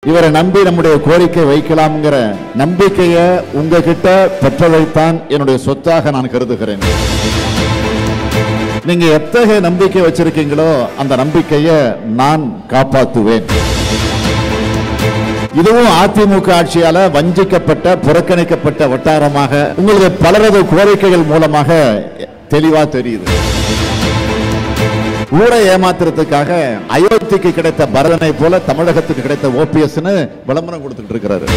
இவரை நம்பி நம்முடைய கோரிக்கை வைக்கலாம்ங்கிற நம்பிக்கையை உங்ககிட்ட பெற்றதைத்தான் என்னுடைய சொத்தாக நான் கருதுகிறேன் நீங்க எத்தகைய நம்பிக்கை வச்சிருக்கீங்களோ அந்த நம்பிக்கையை நான் காப்பாற்றுவேன் இதுவும் அதிமுக ஆட்சியால வஞ்சிக்கப்பட்ட புறக்கணிக்கப்பட்ட வட்டாரமாக உங்களுக்கு பலரது கோரிக்கைகள் மூலமாக தெளிவா தெரியுது ஊரை ஏமாத்துறதுக்காக அயோத்திக்கு கிடைத்த பரதனை போல தமிழகத்துக்கு கிடைத்த ஓபிஎஸ்னு விளம்பரம் கொடுத்துட்டு இருக்கிறாரு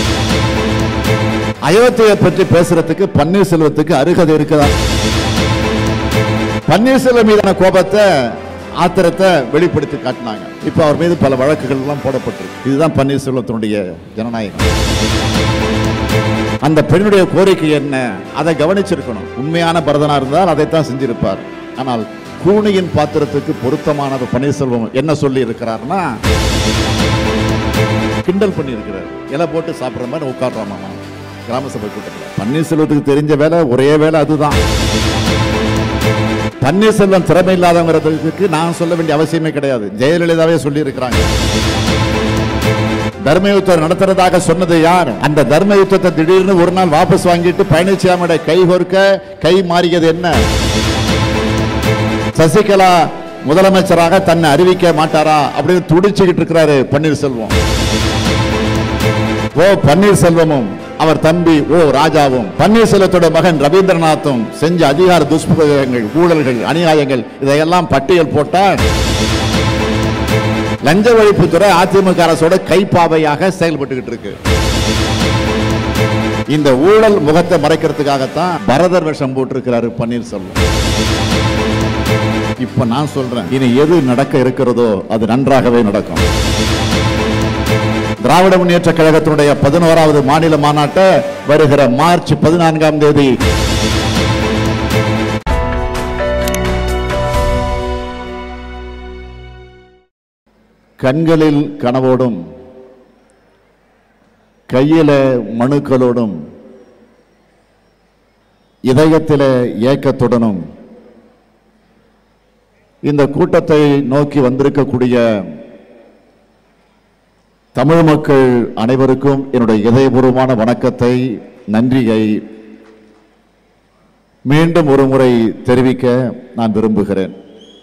அயோத்தியை பற்றி பேசுறதுக்கு பன்னீர்செல்வத்துக்கு அருகதை இருக்குதா பன்னீர்செல்வம் மீதான கோபத்தை ஆத்திரத்தை வெளிப்படுத்தி காட்டினாங்க இப்ப அவர் மீது பல வழக்குகள் எல்லாம் போடப்பட்டிருக்கு இதுதான் பன்னீர்செல்வத்தினுடைய ஜனநாயகம் அந்த பெண்ணுடைய கோரிக்கை என்ன அதை கவனிச்சிருக்கணும் உண்மையான பரதனா இருந்தால் அதைத்தான் செஞ்சிருப்பார் ஆனால் கூனியின் பாத்திரத்துக்கு பொருத்தமானவர் பன்னீர்செல்வம் என்ன சொல்லி இருக்கிறார்னா கிண்டல் பண்ணி இருக்கிறார் இலை போட்டு சாப்பிடுற மாதிரி உட்காடுறாமா கிராம சபை கூட்டத்தில் பன்னீர்செல்வத்துக்கு தெரிஞ்ச வேலை ஒரே வேலை அதுதான் பன்னீர்செல்வம் திறமை இல்லாதவங்கிறதுக்கு நான் சொல்ல வேண்டிய அவசியமே கிடையாது ஜெயலலிதாவே சொல்லி இருக்கிறாங்க தர்ம யுத்தம் நடத்துறதாக சொன்னது யார் அந்த தர்ம யுத்தத்தை திடீர்னு ஒரு நாள் வாபஸ் வாங்கிட்டு பழனிசாமியோட கை பொறுக்க கை மாறியது என்ன சசிகலா முதலமைச்சராக தன்னை அறிவிக்க மாட்டாரா அப்படின்னு துடிச்சுக்கிட்டு இருக்கிறாரு பன்னீர்செல்வம் ஓ பன்னீர்செல்வமும் அவர் தம்பி ஓ ராஜாவும் பன்னீர்செல்வத்தோட மகன் ரவீந்திரநாத்தும் செஞ்ச அதிகார துஷ்பிரயோகங்கள் ஊழல்கள் அநியாயங்கள் இதையெல்லாம் பட்டியல் போட்டால் லஞ்ச ஒழிப்புத்துறை அதிமுக அரசோட கைப்பாவையாக செயல்பட்டுக்கிட்டு இருக்கு இந்த ஊழல் முகத்தை மறைக்கிறதுக்காகத்தான் பரதர் வேஷம் போட்டிருக்கிறாரு பன்னீர்செல்வம் இப்ப நான் சொல்றேன் இனி எது நடக்க இருக்கிறதோ அது நன்றாகவே நடக்கும் திராவிட முன்னேற்ற கழகத்தினுடைய பதினோராவது மாநில மாநாட்டை வருகிற மார்ச் பதினான்காம் தேதி கண்களில் கனவோடும் கையில மனுக்களோடும் இதயத்தில ஏக்கத்துடனும் இந்த கூட்டத்தை நோக்கி வந்திருக்கக்கூடிய தமிழ் மக்கள் அனைவருக்கும் என்னுடைய இதயபூர்வமான வணக்கத்தை நன்றியை மீண்டும் ஒரு முறை தெரிவிக்க நான் விரும்புகிறேன்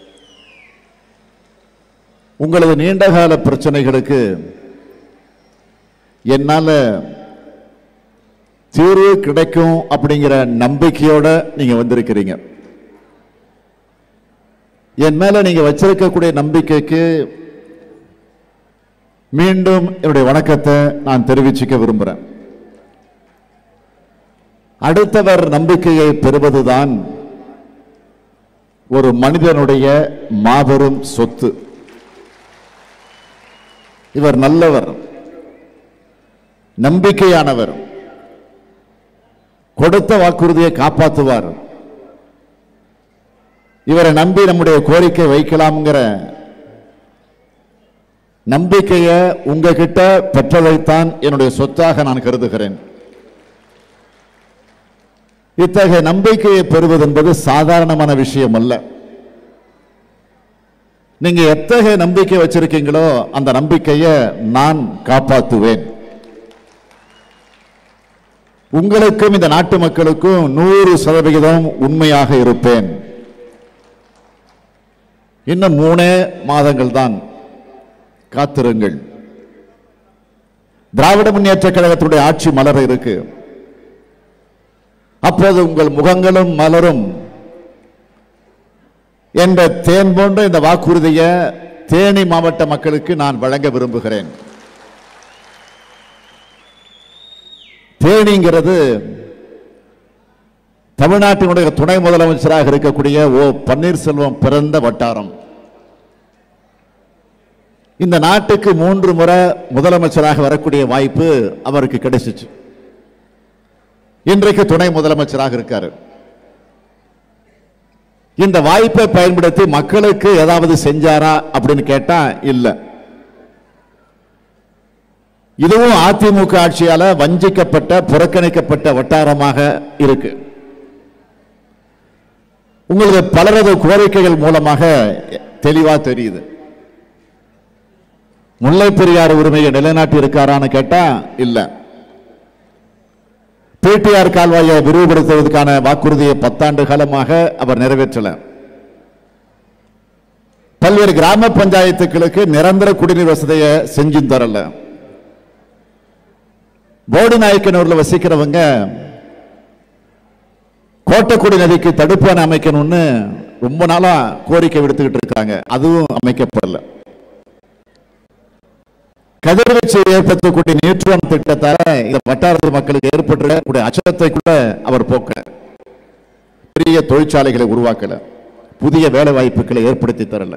உங்களது நீண்டகால பிரச்சனைகளுக்கு என்னால தீர்வு கிடைக்கும் அப்படிங்கிற நம்பிக்கையோட நீங்க வந்திருக்கிறீங்க என் மேல நீங்க வச்சிருக்கக்கூடிய நம்பிக்கைக்கு மீண்டும் என்னுடைய வணக்கத்தை நான் தெரிவிச்சுக்க விரும்புகிறேன் அடுத்தவர் நம்பிக்கையை பெறுவதுதான் ஒரு மனிதனுடைய மாபெரும் சொத்து இவர் நல்லவர் நம்பிக்கையானவர் கொடுத்த வாக்குறுதியை காப்பாற்றுவார் இவரை நம்பி நம்முடைய கோரிக்கை வைக்கலாம்ங்கிற நம்பிக்கையை உங்ககிட்ட பெற்றதைத்தான் என்னுடைய சொத்தாக நான் கருதுகிறேன் இத்தகைய நம்பிக்கையை பெறுவது என்பது சாதாரணமான விஷயம் அல்ல நீங்க எத்தகைய நம்பிக்கை வச்சிருக்கீங்களோ அந்த நம்பிக்கையை நான் காப்பாற்றுவேன் உங்களுக்கும் இந்த நாட்டு மக்களுக்கும் நூறு சதவிகிதம் உண்மையாக இருப்பேன் இன்னும் மூணே மாதங்கள் தான் காத்திருங்கள் திராவிட முன்னேற்ற கழகத்துடைய ஆட்சி மலர இருக்கு அப்போது உங்கள் முகங்களும் மலரும் என்ற தேன் போன்ற இந்த வாக்குறுதியை தேனி மாவட்ட மக்களுக்கு நான் வழங்க விரும்புகிறேன் தேனிங்கிறது தமிழ்நாட்டினுடைய துணை முதலமைச்சராக இருக்கக்கூடிய ஓ பன்னீர்செல்வம் பிறந்த வட்டாரம் இந்த நாட்டுக்கு மூன்று முறை முதலமைச்சராக வரக்கூடிய வாய்ப்பு அவருக்கு கிடைச்சிச்சு இன்றைக்கு துணை முதலமைச்சராக இருக்காரு இந்த வாய்ப்பை பயன்படுத்தி மக்களுக்கு ஏதாவது செஞ்சாரா அப்படின்னு கேட்டா இல்ல இதுவும் அதிமுக ஆட்சியால வஞ்சிக்கப்பட்ட புறக்கணிக்கப்பட்ட வட்டாரமாக இருக்கு உங்களுக்கு பலரது கோரிக்கைகள் மூலமாக தெளிவா தெரியுது முல்லை பெரியார் உரிமையை நிலைநாட்டி இருக்காரான்னு கேட்டா இல்ல பிடிஆர் கால்வாயை விரிவுபடுத்துவதற்கான வாக்குறுதியை பத்தாண்டு காலமாக அவர் நிறைவேற்றல பல்வேறு கிராம பஞ்சாயத்துகளுக்கு நிரந்தர குடிநீர் வசதியை செஞ்சும் தரல போடி நாயக்கனூர்ல வசிக்கிறவங்க கோட்டக்குடி நதிக்கு தடுப்பான அமைக்கணும்னு ரொம்ப நாளா கோரிக்கை விடுத்துக்கிட்டு இருக்காங்க அதுவும் அமைக்கப்படல கதிர்வீச்சு ஏற்படுத்தக்கூடிய நியூட்ரான் திட்டத்தால இந்த வட்டாரத்து மக்களுக்கு ஏற்பட்டிருக்கக்கூடிய அச்சத்தை கூட அவர் போக்க பெரிய தொழிற்சாலைகளை உருவாக்கல புதிய வேலை வாய்ப்புகளை ஏற்படுத்தி தரல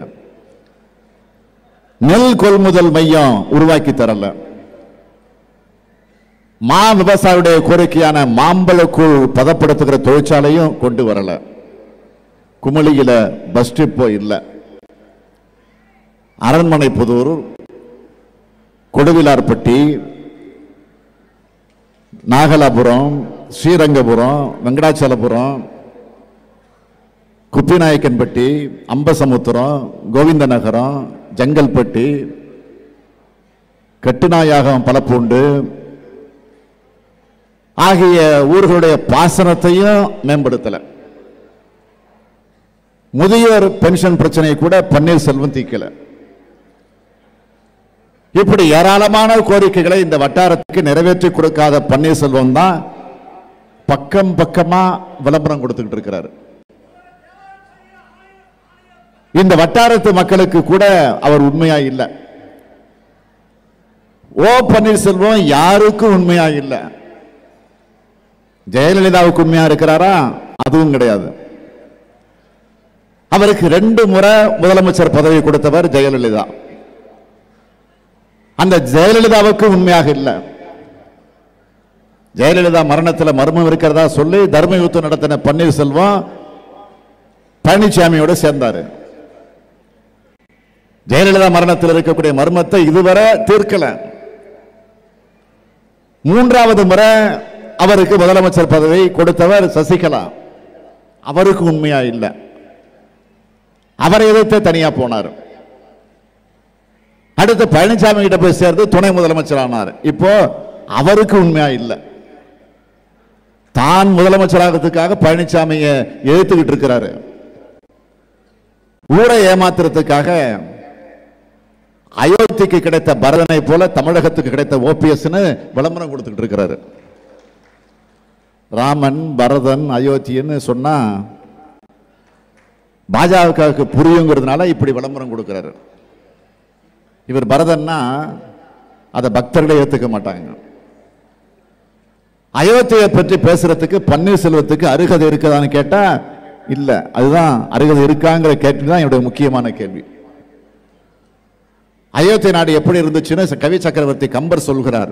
நெல் கொள்முதல் மையம் உருவாக்கி தரல மா விவசாயியுடைய கோரிக்கையான மாம்பழக்கூழ் பதப்படுத்துகிற தொழிற்சாலையும் கொண்டு வரல குமளியில பஸ் டிப்போ இல்லை அரண்மனை புதூர் கொடுவிலார்பட்டி நாகலாபுரம் ஸ்ரீரங்கபுரம் வெங்கடாச்சலபுரம் குப்பிநாயக்கன்பட்டி அம்பசமுத்திரம் கோவிந்தநகரம் ஜங்கல்பட்டி கட்டுநாயகம் பலப்பூண்டு ஆகிய ஊர்களுடைய பாசனத்தையும் மேம்படுத்தல முதியோர் பென்ஷன் பிரச்சனையை கூட பன்னீர்செல்வம் தீர்க்கல இப்படி ஏராளமான கோரிக்கைகளை இந்த வட்டாரத்துக்கு நிறைவேற்றி கொடுக்காத பன்னீர்செல்வம் தான் பக்கம் பக்கமா விளம்பரம் கொடுத்துக்கிட்டு இருக்கிறாரு இந்த வட்டாரத்து மக்களுக்கு கூட அவர் உண்மையா இல்லை ஓ பன்னீர்செல்வம் யாருக்கும் உண்மையா இல்லை ஜெயலலிதாவுக்கு உண்மையா இருக்கிறாரா அதுவும் கிடையாது அவருக்கு ரெண்டு முறை முதலமைச்சர் பதவி கொடுத்தவர் ஜெயலலிதா அந்த ஜெயலலிதாவுக்கு உண்மையாக இல்லை ஜெயலலிதா மரணத்தில் மர்மம் இருக்கிறதா சொல்லி தர்ம யுத்தம் நடத்தின பன்னீர்செல்வம் பழனிசாமியோட சேர்ந்தாரு ஜெயலலிதா மரணத்தில் இருக்கக்கூடிய மர்மத்தை இதுவரை தீர்க்கல மூன்றாவது முறை அவருக்கு முதலமைச்சர் பதவி கொடுத்தவர் சசிகலா அவருக்கு உண்மையா இல்லை அவரை எதிர்த்து தனியா போனார் அடுத்து பழனிசாமி கிட்ட போய் சேர்ந்து துணை முதலமைச்சர் ஆனார் இப்போ அவருக்கு உண்மையா இல்லை தான் முதலமைச்சராகிறதுக்காக பழனிசாமியை எழுத்துக்கிட்டு இருக்கிறாரு ஊரை ஏமாத்துறதுக்காக அயோத்திக்கு கிடைத்த பரதனை போல தமிழகத்துக்கு கிடைத்த ஓபிஎஸ்னு விளம்பரம் கொடுத்துக்கிட்டு இருக்கிறாரு ராமன் பரதன் அயோத்தின்னு சொன்னா பாஜகவுக்கு புரியுங்கிறதுனால இப்படி விளம்பரம் கொடுக்கிறாரு இவர் பரதன்னா அதை பக்தர்களே ஏத்துக்க மாட்டாங்க அயோத்தியை பற்றி பேசுறதுக்கு பன்னீர்செல்வத்துக்கு அருகதை இருக்குதான்னு கேட்டா இல்ல அதுதான் அருகதை இருக்காங்கிற கேள்வி தான் என்னுடைய முக்கியமான கேள்வி அயோத்தி நாடு எப்படி இருந்துச்சுன்னு கவி சக்கரவர்த்தி கம்பர் சொல்கிறார்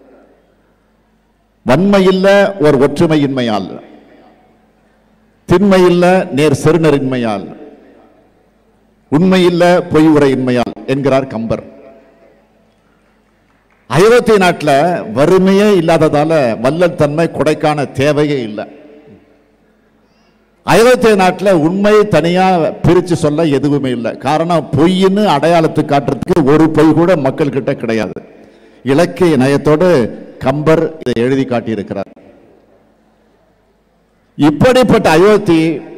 வன்மையில்ல ஒரு ஒற்றுமையின்மையால் திண்மையில்ல நேர் செருணரின்மையால் உண்மையில்ல பொய் உரையின்மையால் என்கிறார் கம்பர் அயோத்தி நாட்டில் வறுமையே இல்லாததால வல்லல் தன்மை கொடைக்கான தேவையே இல்லை அயோத்திய நாட்டில் உண்மை தனியா பிரிச்சு சொல்ல எதுவுமே இல்லை காரணம் பொய்ன்னு அடையாளத்து காட்டுறதுக்கு ஒரு பொய் கூட மக்கள் கிட்ட கிடையாது இலக்கிய நயத்தோடு கம்பர் இதை எழுதி காட்டியிருக்கிறார் இப்படிப்பட்ட அயோத்தி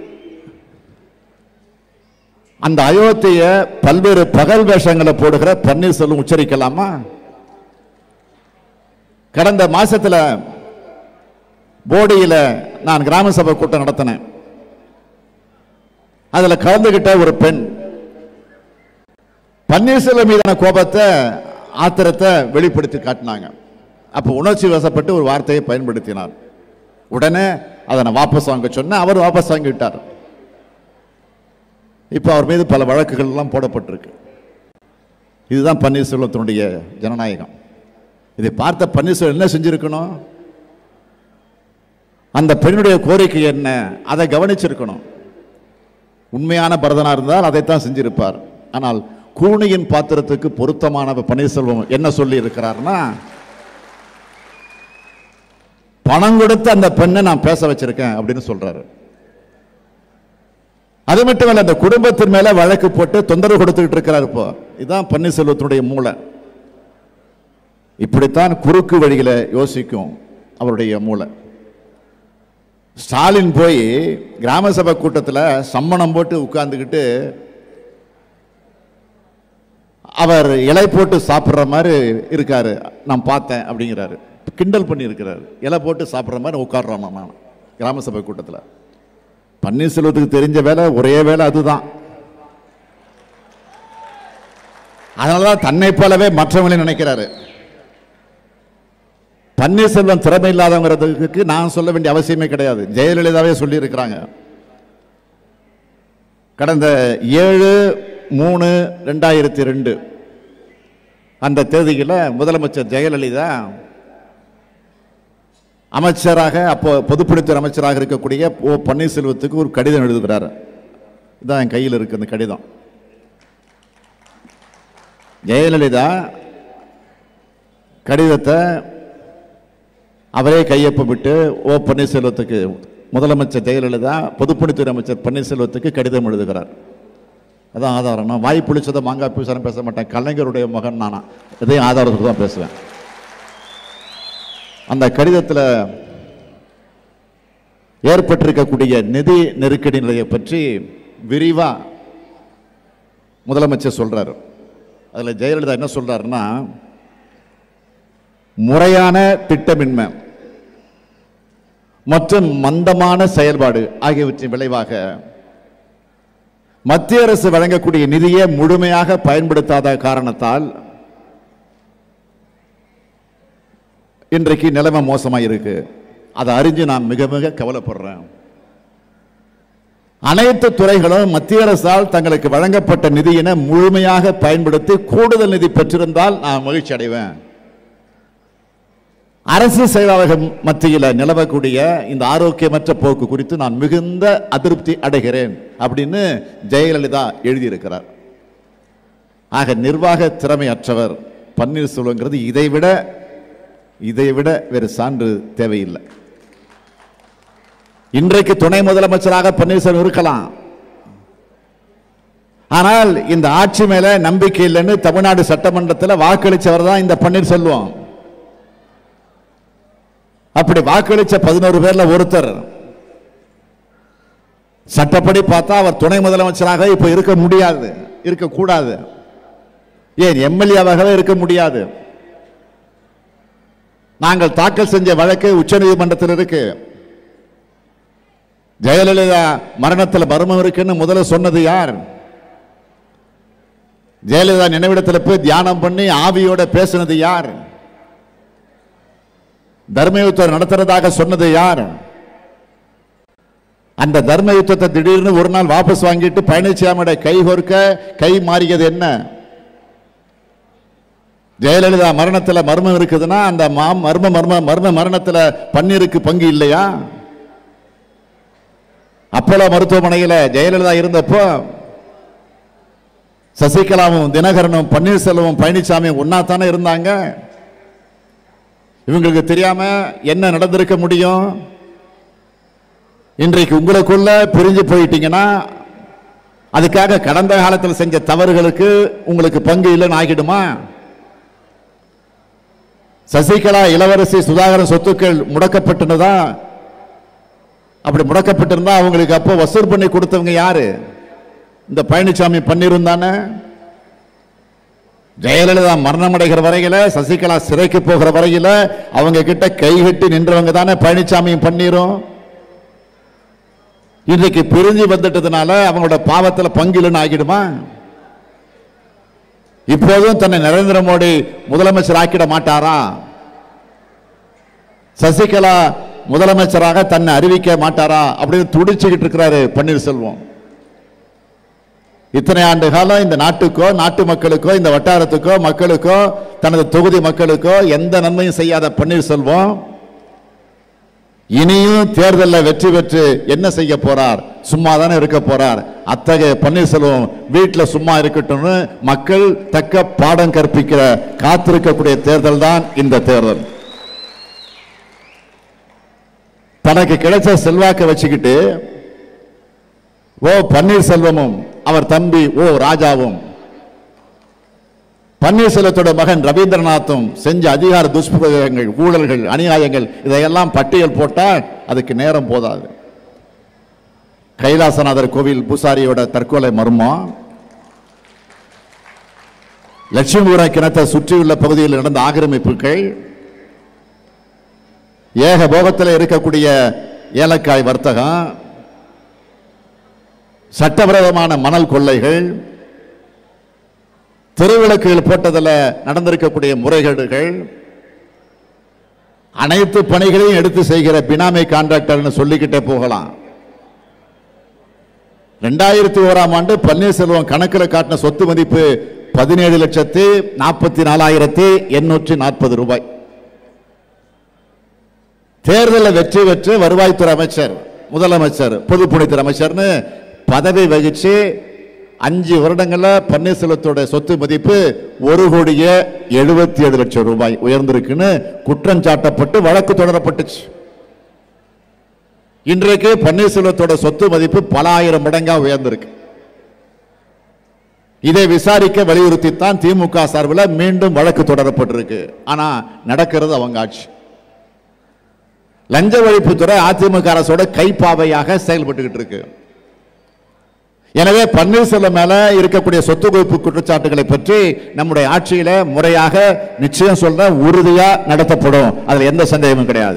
அந்த அயோத்திய பல்வேறு பகல் வேஷங்களை போடுகிற பன்னீர்செல்வம் உச்சரிக்கலாமா கடந்த மாசத்துல போடியில நான் கிராம சபை கூட்டம் நடத்தினேன் அதுல கலந்துகிட்ட ஒரு பெண் பன்னீர்செல்வம் மீதான கோபத்தை ஆத்திரத்தை வெளிப்படுத்தி காட்டினாங்க அப்போ உணர்ச்சி வசப்பட்டு ஒரு வார்த்தையை பயன்படுத்தினார் உடனே அதை நான் வாபஸ் வாங்க சொன்னேன் அவர் வாபஸ் வாங்கிவிட்டார் இப்போ அவர் மீது பல வழக்குகள் எல்லாம் போடப்பட்டிருக்கு இதுதான் பன்னீர்செல்வத்தினுடைய ஜனநாயகம் இதை பார்த்த பன்னீர்செல்வம் என்ன செஞ்சிருக்கணும் அந்த பெண்ணுடைய கோரிக்கை என்ன அதை கவனிச்சிருக்கணும் உண்மையான பரதனா இருந்தால் அதைத்தான் செஞ்சிருப்பார் ஆனால் கூனியின் பாத்திரத்துக்கு பொருத்தமான பன்னீர்செல்வம் என்ன சொல்லி இருக்கிறார்னா பணம் கொடுத்து அந்த பெண்ணை நான் பேச வச்சிருக்கேன் அப்படின்னு சொல்றாரு அது மட்டுமல்ல அந்த குடும்பத்தின் மேல வழக்கு போட்டு தொந்தரவு கொடுத்துக்கிட்டு இருக்கிறார் இப்போ இதுதான் பன்னீர்செல்வத்தினுடைய மூளை இப்படித்தான் குறுக்கு வழியில யோசிக்கும் அவருடைய மூளை ஸ்டாலின் போய் கிராம சபை கூட்டத்தில் சம்மணம் போட்டு உட்கார்ந்துக்கிட்டு அவர் இலை போட்டு சாப்பிட்ற மாதிரி இருக்காரு நான் பார்த்தேன் அப்படிங்கிறாரு கிண்டல் பண்ணி இருக்கிறாரு இலை போட்டு சாப்பிட்ற மாதிரி உட்காடுறோம் நான் கிராம சபை கூட்டத்தில் பன்னீர்செல்வத்துக்கு தெரிஞ்ச வேலை ஒரே வேலை அதுதான் அதனாலதான் தன்னை போலவே மற்றவங்களை நினைக்கிறாரு பன்னீர்செல்வம் திறமை இல்லாதவங்கிறதுக்கு நான் சொல்ல வேண்டிய அவசியமே கிடையாது ஜெயலலிதாவே சொல்லி இருக்கிறாங்க கடந்த ஏழு மூணு ரெண்டாயிரத்தி ரெண்டு அந்த தேதியில் முதலமைச்சர் ஜெயலலிதா அமைச்சராக அப்போ பொதுப்பணித்துறை அமைச்சராக இருக்கக்கூடிய ஓ பன்னீர்செல்வத்துக்கு ஒரு கடிதம் எழுதுகிறார் இதான் என் கையில் இருக்கு அந்த கடிதம் ஜெயலலிதா கடிதத்தை அவரே கையொப்பமிட்டு ஓ பன்னீர்செல்வத்துக்கு முதலமைச்சர் ஜெயலலிதா பொதுப்பணித்துறை அமைச்சர் பன்னீர்செல்வத்துக்கு கடிதம் எழுதுகிறார் அதான் ஆதாரம் நான் வாய் புளிச்சதை மாங்காய் பூசாரம் பேச மாட்டேன் கலைஞருடைய மகன் நானா இதையும் ஆதாரத்துக்கு தான் பேசுவேன் அந்த கடிதத்தில் ஏற்பட்டிருக்கக்கூடிய நிதி நெருக்கடி நிலையை பற்றி விரிவா முதலமைச்சர் சொல்றாரு அதில் ஜெயலலிதா என்ன சொல்றாருன்னா முறையான திட்டமின்மை மற்றும் மந்தமான செயல்பாடு ஆகியவற்றின் விளைவாக மத்திய அரசு வழங்கக்கூடிய நிதியை முழுமையாக பயன்படுத்தாத காரணத்தால் இன்றைக்கு நிலைமை மோசமாக இருக்கு அதை அறிஞ்சு நான் மிக மிக கவலைப்படுறேன் அனைத்து துறைகளும் மத்திய அரசால் தங்களுக்கு வழங்கப்பட்ட நிதியினை முழுமையாக பயன்படுத்தி கூடுதல் நிதி பெற்றிருந்தால் நான் மகிழ்ச்சி அடைவேன் அரசு செயலாளர்கள் மத்தியில் நிலவக்கூடிய இந்த ஆரோக்கியமற்ற போக்கு குறித்து நான் மிகுந்த அதிருப்தி அடைகிறேன் அப்படின்னு ஜெயலலிதா எழுதியிருக்கிறார் ஆக நிர்வாக திறமையற்றவர் பன்னீர்செல்வங்கிறது இதைவிட இதைவிட வேறு சான்று தேவையில்லை இன்றைக்கு துணை முதலமைச்சராக பன்னீர்செல்வம் இருக்கலாம் ஆனால் இந்த ஆட்சி மேல நம்பிக்கை இல்லைன்னு தமிழ்நாடு சட்டமன்றத்தில் வாக்களிச்சவர் தான் இந்த பன்னீர்செல்வம் அப்படி வாக்களிச்ச பதினோரு பேர்ல ஒருத்தர் சட்டப்படி பார்த்தா அவர் துணை முதலமைச்சராக இப்ப இருக்க முடியாது இருக்கக்கூடாது ஏன் எம்எல்ஏவாகவே இருக்க முடியாது நாங்கள் தாக்கல் செஞ்ச வழக்கு உச்சநீதிமன்றத்தில் இருக்கு ஜெயலலிதா மரணத்தில் மர்மம் இருக்குன்னு முதல்ல சொன்னது யார் ஜெயலலிதா நினைவிடத்தில் போய் தியானம் பண்ணி ஆவியோட பேசினது யார் தர்ம யுத்தம் நடத்துறதாக சொன்னது யார் அந்த தர்ம யுத்தத்தை திடீர்னு ஒரு நாள் வாபஸ் வாங்கிட்டு பழனிசாமியோட கை கோர்க்க கை மாறியது என்ன ஜெயலலிதா மரணத்துல மர்மம் இருக்குதுன்னா அந்த மா- மர்ம மர்ம மர்ம மரணத்துல பன்னீருக்கு பங்கு இல்லையா அப்போலோ மருத்துவமனையில ஜெயலலிதா இருந்தப்போ சசிகலாவும் தினகரனும் பன்னீர்செல்வமும் பழனிசாமியும் ஒன்னா தானே இருந்தாங்க இவங்களுக்கு தெரியாம என்ன நடந்திருக்க முடியும் இன்றைக்கு உங்களுக்குள்ள பிரிஞ்சு போயிட்டீங்கன்னா அதுக்காக கடந்த காலத்தில் செஞ்ச தவறுகளுக்கு உங்களுக்கு பங்கு இல்லைன்னு ஆகிடுமா சசிகலா இளவரசி சுதாகரன் சொத்துக்கள் முடக்கப்பட்டுனதா அப்படி முடக்கப்பட்டிருந்தா அவங்களுக்கு அப்போ வசூல் பண்ணி கொடுத்தவங்க யாரு இந்த பழனிசாமி பன்னீரும் தானே ஜெயலலிதா மரணம் அடைகிற வரையில சசிகலா சிறைக்கு போகிற வரையில அவங்க கிட்ட கைகட்டி நின்றவங்க தானே பழனிசாமியும் பன்னீரும் இன்னைக்கு பிரிஞ்சு வந்துட்டதுனால அவங்களோட பாவத்துல பங்கிலன்னு ஆகிடுமா இப்போதும் தன்னை நரேந்திர மோடி முதலமைச்சர் ஆக்கிட மாட்டாரா சசிகலா முதலமைச்சராக தன்னை அறிவிக்க மாட்டாரா அப்படின்னு துடிச்சுக்கிட்டு இருக்கிறாரு பன்னீர்செல்வம் இத்தனை ஆண்டு காலம் இந்த நாட்டுக்கோ நாட்டு மக்களுக்கோ இந்த வட்டாரத்துக்கோ மக்களுக்கோ தனது தொகுதி மக்களுக்கோ எந்த நன்மையும் செய்யாத பன்னீர்செல்வம் இனியும் தேர்தலில் வெற்றி பெற்று என்ன செய்ய போறார் சும்மா தானே இருக்க போறார் அத்தகைய பன்னீர்செல்வம் வீட்டில் சும்மா இருக்கட்டும்னு மக்கள் தக்க பாடம் கற்பிக்கிற காத்திருக்கக்கூடிய தேர்தல் தான் இந்த தேர்தல் தனக்கு கிடைச்ச செல்வாக்கை வச்சுக்கிட்டு ஓ பன்னீர்செல்வமும் அவர் தம்பி ஓ ராஜாவும் பன்னீர்செல்வத்தோட மகன் ரவீந்திரநாத்தும் செஞ்ச அதிகார துஷ்பிரயோகங்கள் ஊழல்கள் அநியாயங்கள் இதையெல்லாம் பட்டியல் போட்டால் அதுக்கு நேரம் போதாது கைலாசநாதர் கோவில் பூசாரியோட தற்கொலை மர்மம் லட்சுமிபுரம் கிணத்தை சுற்றியுள்ள பகுதியில் நடந்த ஆக்கிரமிப்புகள் ஏக போகத்தில் இருக்கக்கூடிய ஏலக்காய் வர்த்தகம் சட்டவிரோதமான மணல் கொள்ளைகள் தெருவிளக்குகள் போட்டதில் நடந்திருக்கக்கூடிய முறைகேடுகள் அனைத்து பணிகளையும் எடுத்து செய்கிற பினாமி கான்ட்ராக்டர்னு சொல்லிக்கிட்டே போகலாம் ரெண்டாயிரத்தி ஓராம் ஆண்டு பன்னீர்செல்வம் கணக்கில் காட்டின சொத்து மதிப்பு பதினேழு லட்சத்தி நாற்பத்தி நாலாயிரத்தி எண்ணூற்றி நாற்பது ரூபாய் தேர்தலில் வெற்றி பெற்று வருவாய்த்துறை அமைச்சர் முதலமைச்சர் பொதுப்பணித்துறை அமைச்சர்னு பதவி வகிச்சு அஞ்சு வருடங்கள்ல பன்னீர்செல்வத்தோட சொத்து மதிப்பு ஒரு கோடியே எழுபத்தி ஏழு லட்சம் ரூபாய் உயர்ந்திருக்குன்னு குற்றம் சாட்டப்பட்டு வழக்கு தொடரப்பட்டுச்சு இன்றைக்கு பன்னீர்செல்வத்தோட சொத்து மதிப்பு பல ஆயிரம் மடங்கா உயர்ந்திருக்கு இதை விசாரிக்க வலியுறுத்தித்தான் திமுக சார்பில் மீண்டும் வழக்கு தொடரப்பட்டிருக்கு ஆனா நடக்கிறது அவங்க ஆட்சி லஞ்ச ஒழிப்புத்துறை அதிமுக அரசோட கைப்பாவையாக செயல்பட்டுக்கிட்டு இருக்கு எனவே பன்னீர்செல்வம் மேல இருக்கக்கூடிய சொத்து குவிப்பு குற்றச்சாட்டுகளை பற்றி நம்முடைய ஆட்சியில முறையாக நிச்சயம் சொல்ற உறுதியா நடத்தப்படும் அதுல எந்த சந்தேகமும் கிடையாது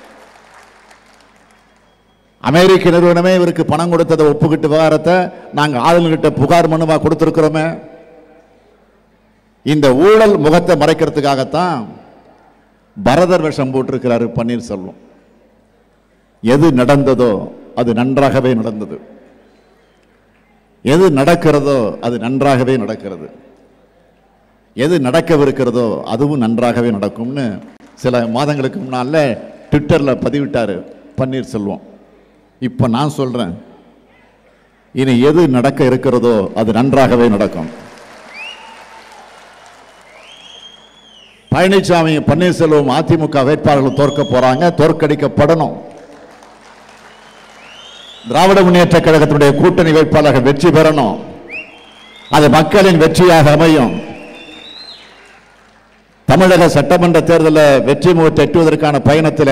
அமெரிக்க நிறுவனமே இவருக்கு பணம் கொடுத்ததை ஒப்புக்கிட்டு விவகாரத்தை நாங்க ஆளுநர்கிட்ட புகார் மனுவா கொடுத்திருக்கிறோமே இந்த ஊழல் முகத்தை மறைக்கிறதுக்காகத்தான் பரதர் வேஷம் போட்டிருக்கிறாரு பன்னீர்செல்வம் எது நடந்ததோ அது நன்றாகவே நடந்தது எது நடக்கிறதோ அது நன்றாகவே நடக்கிறது எது நடக்கவிருக்கிறதோ அதுவும் நன்றாகவே நடக்கும்னு சில மாதங்களுக்கு முன்னால ட்விட்டர்ல பதிவிட்டாரு பன்னீர்செல்வம் இப்போ நான் சொல்றேன் இனி எது நடக்க இருக்கிறதோ அது நன்றாகவே நடக்கும் பழனிசாமி பன்னீர்செல்வம் அதிமுக வேட்பாளர்கள் தோற்க போறாங்க தோற்கடிக்கப்படணும் திராவிட முன்னேற்ற கழகத்தினுடைய கூட்டணி வேட்பாளர்கள் வெற்றி பெறணும் அது மக்களின் வெற்றியாக அமையும் தமிழக சட்டமன்ற தேர்தலில் வெற்றி முகத்தை எட்டுவதற்கான பயணத்தில்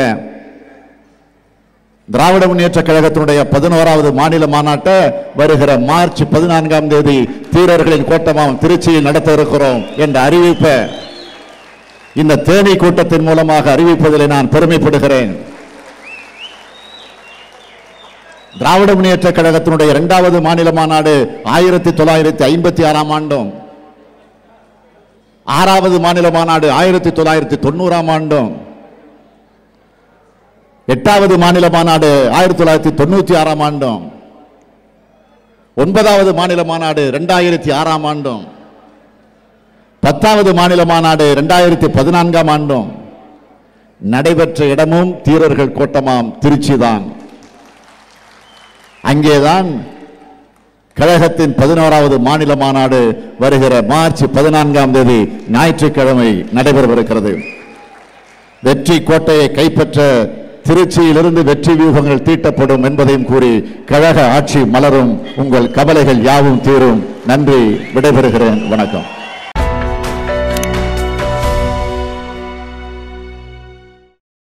திராவிட முன்னேற்ற கழகத்தினுடைய பதினோராவது மாநில மாநாட்டை வருகிற மார்ச் பதினான்காம் தேதி தீரர்களின் கூட்டமாம் திருச்சியில் நடத்த இருக்கிறோம் என்ற அறிவிப்பை இந்த தேனி கூட்டத்தின் மூலமாக அறிவிப்பதில் நான் பெருமைப்படுகிறேன் திராவிட முன்னேற்ற கழகத்தினுடைய இரண்டாவது மாநில மாநாடு ஆயிரத்தி தொள்ளாயிரத்தி ஐம்பத்தி ஆறாம் ஆண்டும் ஆறாவது மாநில மாநாடு ஆயிரத்தி தொள்ளாயிரத்தி தொண்ணூறாம் ஆண்டும் எட்டாவது மாநில மாநாடு ஆயிரத்தி தொள்ளாயிரத்தி தொண்ணூத்தி ஆறாம் ஆண்டும் ஒன்பதாவது மாநில மாநாடு இரண்டாயிரத்தி ஆறாம் ஆண்டும் பத்தாவது மாநில மாநாடு இரண்டாயிரத்தி பதினான்காம் ஆண்டும் நடைபெற்ற இடமும் தீரர்கள் கோட்டமாம் திருச்சி தான் அங்கேதான் கழகத்தின் பதினோராவது மாநில மாநாடு வருகிற மார்ச் பதினான்காம் தேதி ஞாயிற்றுக்கிழமை நடைபெறவிருக்கிறது வெற்றி கோட்டையை கைப்பற்ற திருச்சியிலிருந்து வெற்றி வியூகங்கள் தீட்டப்படும் என்பதையும் கூறி கழக ஆட்சி மலரும் உங்கள் கவலைகள் யாவும் தீரும் நன்றி விடைபெறுகிறேன் வணக்கம்